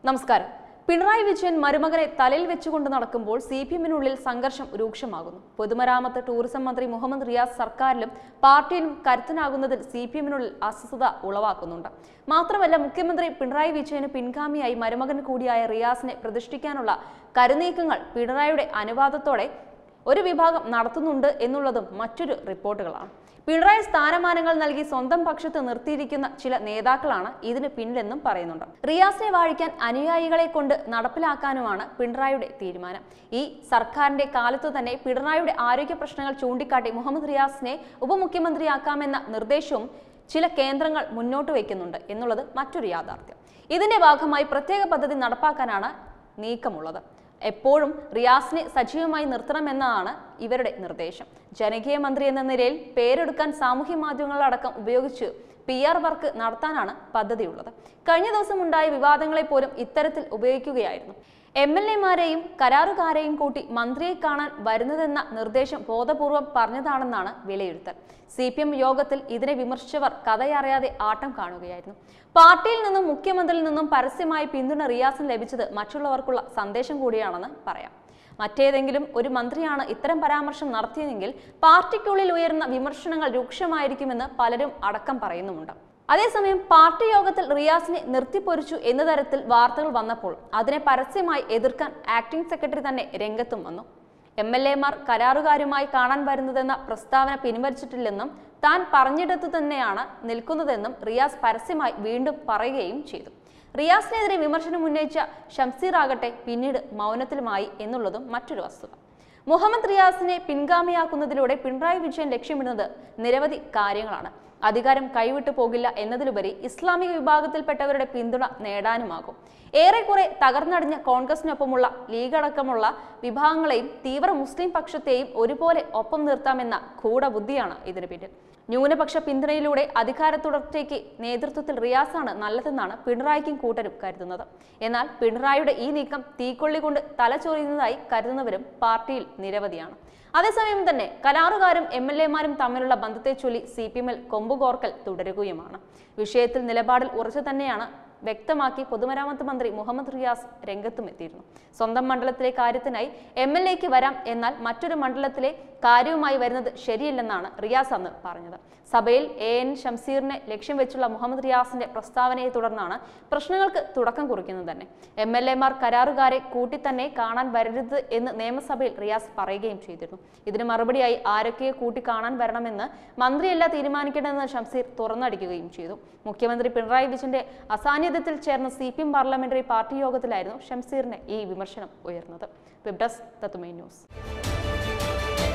നമസ്കാരം പിണറായി വിജയൻ മരുമകനെ തലയിൽ വെച്ചുകൊണ്ട് നടക്കുമ്പോൾ സി പി എമ്മിനുള്ളിൽ സംഘർഷം രൂക്ഷമാകുന്നു പൊതുമരാമത്ത് ടൂറിസം മന്ത്രി മുഹമ്മദ് റിയാസ് സർക്കാരിലും പാർട്ടിയിലും കരുത്തനാകുന്നതിൽ സി പി എമ്മിനുള്ളിൽ അസ്വസ്ഥത ഉളവാക്കുന്നുണ്ട് മാത്രമല്ല മുഖ്യമന്ത്രി പിണറായി വിജയന് പിൻഗാമിയായി മരുമകൻ കൂടിയായ റിയാസിനെ പ്രതിഷ്ഠിക്കാനുള്ള കരുനീക്കങ്ങൾ പിണറായിയുടെ അനുവാദത്തോടെ ഒരു വിഭാഗം നടത്തുന്നുണ്ട് എന്നുള്ളതും മറ്റൊരു റിപ്പോർട്ടുകളാണ് പിണറായി സ്ഥാനമാനങ്ങൾ നൽകി സ്വന്തം പക്ഷത്ത് നിർത്തിയിരിക്കുന്ന ചില നേതാക്കളാണ് ഇതിന് പിന്നിലെന്നും പറയുന്നുണ്ട് റിയാസിനെ വാഴിക്കാൻ അനുയായികളെ കൊണ്ട് നടപ്പിലാക്കാനുമാണ് പിണറായിയുടെ തീരുമാനം ഈ സർക്കാരിന്റെ കാലത്തു തന്നെ പിണറായിയുടെ ആരോഗ്യ പ്രശ്നങ്ങൾ ചൂണ്ടിക്കാട്ടി മുഹമ്മദ് റിയാസിനെ ഉപമുഖ്യമന്ത്രിയാക്കാമെന്ന നിർദ്ദേശവും ചില കേന്ദ്രങ്ങൾ മുന്നോട്ട് വയ്ക്കുന്നുണ്ട് എന്നുള്ളത് മറ്റൊരു യാഥാർത്ഥ്യം ഇതിന്റെ ഭാഗമായി പ്രത്യേക പദ്ധതി നടപ്പാക്കാനാണ് നീക്കമുള്ളത് എപ്പോഴും റിയാസിനെ സജീവമായി നിർത്തണമെന്നതാണ് ഇവരുടെ നിർദ്ദേശം ജനകീയ മന്ത്രി എന്ന നിലയിൽ പേരെടുക്കാൻ സാമൂഹ്യ മാധ്യമങ്ങളടക്കം ഉപയോഗിച്ച് പി ആർ വർക്ക് നടത്താനാണ് പദ്ധതിയുള്ളത് കഴിഞ്ഞ ദിവസം ഉണ്ടായ വിവാദങ്ങളെ പോലും ഇത്തരത്തിൽ ഉപയോഗിക്കുകയായിരുന്നു എം എൽ എമാരെയും കരാറുകാരെയും കൂട്ടി മന്ത്രിയെ കാണാൻ വരുന്നതെന്ന നിർദ്ദേശം ബോധപൂർവം പറഞ്ഞതാണെന്നാണ് വിലയിരുത്തൽ സി പി എം യോഗത്തിൽ ഇതിനെ വിമർശിച്ചവർ കഥയറിയാതെ ആട്ടം കാണുകയായിരുന്നു പാർട്ടിയിൽ നിന്നും മുഖ്യമന്ത്രിയിൽ നിന്നും പരസ്യമായി പിന്തുണ റിയാസിന് ലഭിച്ചത് മറ്റുള്ളവർക്കുള്ള സന്ദേശം കൂടിയാണെന്ന് പറയാം മറ്റേതെങ്കിലും ഒരു മന്ത്രിയാണ് ഇത്തരം പരാമർശം നടത്തിയതെങ്കിൽ പാർട്ടിക്കുള്ളിൽ ഉയർന്ന വിമർശനങ്ങൾ രൂക്ഷമായിരിക്കുമെന്ന് പലരും അടക്കം പറയുന്നുമുണ്ട് അതേസമയം പാർട്ടി യോഗത്തിൽ റിയാസിനെ നിർത്തിപ്പൊരിച്ചു എന്ന തരത്തിൽ വാർത്തകൾ വന്നപ്പോൾ അതിനെ പരസ്യമായി എതിർക്കാൻ ആക്ടിംഗ് സെക്രട്ടറി തന്നെ രംഗത്തും വന്നു എം എൽ എമാർ കരാറുകാരുമായി കാണാൻ വരുന്നതെന്ന പ്രസ്താവന പിൻവലിച്ചിട്ടില്ലെന്നും താൻ പറഞ്ഞിടത്തു തന്നെയാണ് നിൽക്കുന്നതെന്നും റിയാസ് പരസ്യമായി വീണ്ടും പറയുകയും ചെയ്തു റിയാസിനെതിരെ വിമർശനം ഉന്നയിച്ച ഷംസീർ ആകട്ടെ പിന്നീട് മൗനത്തിലുമായി എന്നുള്ളതും മറ്റൊരു വസ്തുത മുഹമ്മദ് റിയാസിനെ പിൻഗാമിയാക്കുന്നതിലൂടെ പിണറായി വിജയൻ ലക്ഷ്യമിടുന്നത് നിരവധി കാര്യങ്ങളാണ് അധികാരം കൈവിട്ടു പോകില്ല എന്നതിലുപരി ഇസ്ലാമിക വിഭാഗത്തിൽപ്പെട്ടവരുടെ പിന്തുണ നേടാനുമാകും ഏറെക്കുറെ തകർന്നടിഞ്ഞ കോൺഗ്രസിനൊപ്പമുള്ള ലീഗ് അടക്കമുള്ള വിഭാഗങ്ങളെയും തീവ്ര മുസ്ലിം പക്ഷത്തെയും ഒരുപോലെ ഒപ്പം നിർത്താമെന്ന ഗൂഢബുദ്ധിയാണ് ഇതിന് പിന്നിൽ ന്യൂനപക്ഷ പിന്തുണയിലൂടെ അധികാര തുടർച്ചയ്ക്ക് നേതൃത്വത്തിൽ റിയാസാണ് നല്ലതെന്നാണ് പിണറായിക്കും കൂട്ടരും കരുതുന്നത് എന്നാൽ പിണറായിയുടെ ഈ നീക്കം തീക്കൊള്ളി കൊണ്ട് തലചൊറിയുന്നതായി കരുതുന്നവരും പാർട്ടിയിൽ നിരവധിയാണ് അതേസമയം തന്നെ കരാറുകാരും എം എൽ എമാരും തമ്മിലുള്ള ബന്ധത്തെ ചൊല്ലി സി പി എമ്മിൽ കൊമ്പുകോർക്കൽ തുടരുകയുമാണ് വിഷയത്തിൽ നിലപാടിൽ ഉറച്ചു തന്നെയാണ് വ്യക്തമാക്കി പൊതുമരാമത്ത് മന്ത്രി മുഹമ്മദ് റിയാസ് രംഗത്തും എത്തിയിരുന്നു സ്വന്തം മണ്ഡലത്തിലെ കാര്യത്തിനായി എം എൽ എക്ക് വരാം എന്നാൽ മറ്റൊരു മണ്ഡലത്തിലെ കാര്യവുമായി വരുന്നത് ശരിയല്ലെന്നാണ് റിയാസ് അന്ന് പറഞ്ഞത് സഭയിൽ എ എൻ ഷംസീറിനെ ലക്ഷ്യം വെച്ചുള്ള മുഹമ്മദ് റിയാസിന്റെ പ്രസ്താവനയെ തുടർന്നാണ് പ്രശ്നങ്ങൾക്ക് തുടക്കം കുറിക്കുന്നത് തന്നെ എം എൽ എമാർ കരാറുകാരെ കൂട്ടി തന്നെ കാണാൻ വരരുത് എന്ന് നിയമസഭയിൽ റിയാസ് പറയുകയും ചെയ്തിരുന്നു ഇതിന് മറുപടിയായി ആരൊക്കെ കൂട്ടി കാണാൻ വരണമെന്ന് മന്ത്രിയല്ല തീരുമാനിക്കേണ്ടതെന്ന് ഷംസീർ തുറന്നടിക്കുകയും ചെയ്തു മുഖ്യമന്ത്രി പിണറായി വിജയന്റെ അസാന്നിധ്യത്തിൽ ചേർന്ന C P M parliamentary party യോഗത്തിലായിരുന്നു ഷംസീറിന് ഈ വിമർശനം ഉയർന്നത് വെബ് ഡെസ്ക് തത്തുമൈ ന്യൂസ്